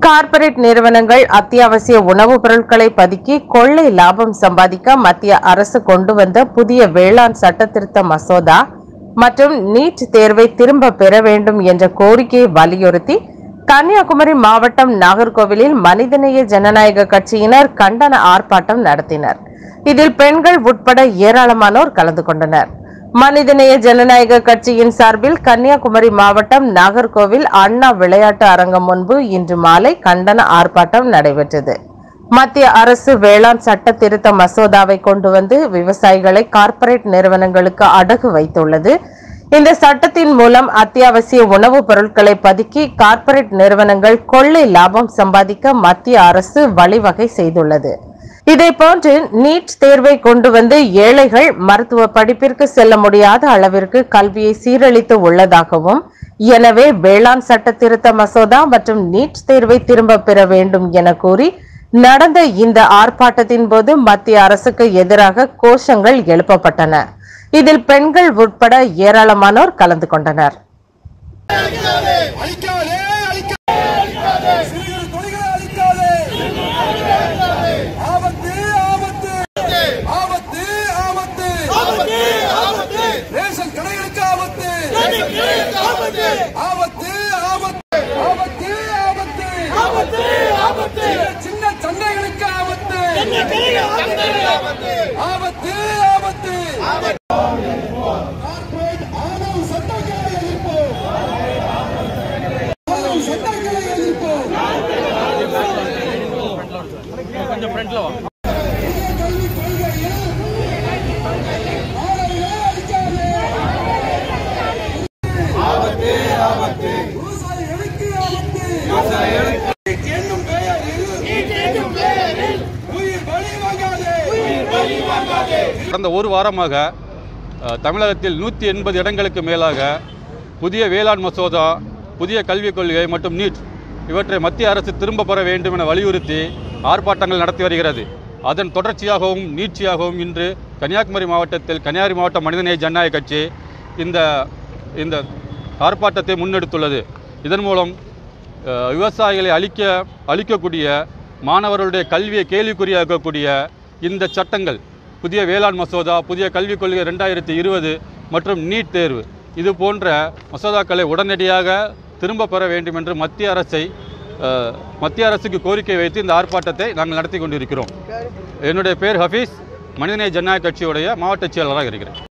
Corporate நிறுவனங்கள் அத்தியாவசிய உணவுப் பொருட்களை பதுக்கி கொள்ளை லாபம் சம்பாதிக்க மத்திய அரசு கொண்டு வந்த புதிய வேளாண் சட்டத்திருத்த மசோதா மற்றும் நீட் தேர்வை திரும்ப பெற வேண்டும் என்ற கோரிக்கையை வலியுறுத்தி கன்னியாகுமரி மாவட்டம் நாகர்கோவிலில் மனிதநேய ஜனநாயக கட்சியினர் கண்டன ஆர்ப்பாட்டம் நடத்தினர் இதில் பெண்கள் உட்பட ஏராளமானோர் கலந்து கொண்டனர் மனிதநேய ஜனநாயக கட்சியின் சார்பில் கன்னியாகுமரி மாவட்டம் நாகர்கோவில் அண்ணா விளையாட்டு அரங்கம் முன்பு இன்று மாலை கண்டன ஆர்ப்பாட்டம் நடைபெற்றது மத்திய அரசு வேளாண் சட்ட திருத்த மசோதாவை கொண்டு வந்து விவசாயிகளை கார்ப்பரேட் நிறுவனங்களுக்கு அடகு வைத்துள்ளது இந்த சட்டத்தின் மூலம் அத்தியாவசிய உணவுப் பொருட்களை பதுக்கி கார்ப்பரேட் நிறுவனங்கள் கொள்ளை லாபம் சம்பாதிக்க மத்திய அரசு வழிவகை செய்துள்ளது இதேபோன்று நீட் தேர்வை கொண்டு வந்து ஏழைகள் மருத்துவ படிப்பிற்கு செல்ல முடியாத அளவிற்கு கல்வியை சீரழித்து உள்ளதாகவும் எனவே வேளாண் சட்ட திருத்த மசோதா மற்றும் நீட் தேர்வை திரும்ப பெற வேண்டும் என கூறி நடந்த இந்த ஆர்ப்பாட்டத்தின் போது மத்திய அரசுக்கு எதிராக கோஷங்கள் எழுப்பப்பட்டன இதில் பெண்கள் உட்பட ஏராளமானோர் கலந்து கொண்டனர் அழிக்காதே அழிக்காதே சிறுகுறு தொழில்களை அழிக்காதே ஆபத்து ஆபத்து ஆபத்து ஆபத்து ரேஷன் கடைகளுக்கு ஆபத்து ஆபத்து ஆபத்து ஆபத்து ஆபத்து சின்ன சந்தைகளுக்கு ஆபத்து ஆபத்து ஆபத்து கார்ப்பரேட் ஆணவ சட்டங்களை எதிர்ப்போம் ஆணவ சட்டங்களை எதிர்ப்போம் புதிய கல்விக் கொள்கையில் மாணவர்களை அழிக்காதே. விவசாயிகளுக்கு ஆபத்து. என்னும் பெயரில் உயிர் பலி வாங்காதே. கடந்த ஒரு வாரமாக அஹ், தமிழகத்தில் நூற்றி எண்பது இடங்களுக்கு மேலாக புதிய வேளாண் மசோதா புதிய கல்விக் கொள்கை மற்றும் நீட் இவற்றை மத்திய அரசு திரும்ப பெற வேண்டும் என வலியுறுத்தி ஆர்ப்பாட்டங்கள் நடத்தி வருகிறது அதன் தொடர்ச்சியாகவும் நீட்சியாகவும் இன்று கன்னியாகுமரி மாவட்டத்தில் கன்னியாகுமரி மாவட்ட மனிதநேய ஜனநாயக கட்சி இந்த இந்த ஆர்ப்பாட்டத்தை முன்னெடுத்துள்ளது இதன் மூலம் அஹ், விவசாயிகளை அழிக்க அழிக்கக்கூடிய மாணவர்களுடைய கல்வியை கேள்விக்குறியாக்கக்கூடிய இந்த சட்டங்கள் புதிய வேளாண் மசோதா புதிய கல்விக் கொள்கை ரெண்டாயிரத்தி இருபது மற்றும் நீட் தேர்வு இது போன்ற மசோதாக்களை உடனடியாக திரும்ப பெற வேண்டும் என்று மத்திய அரசை அஹ், மத்திய அரசுக்கு கோரிக்கை வைத்து இந்த ஆர்ப்பாட்டத்தை நாங்கள் நடத்தி கொண்டிருக்கிறோம் என்னுடைய பேர் ஹஃபீஸ் மனிதநேய ஜனநாயக கட்சியுடைய மாவட்ட செயலாளராக இருக்கிறேன்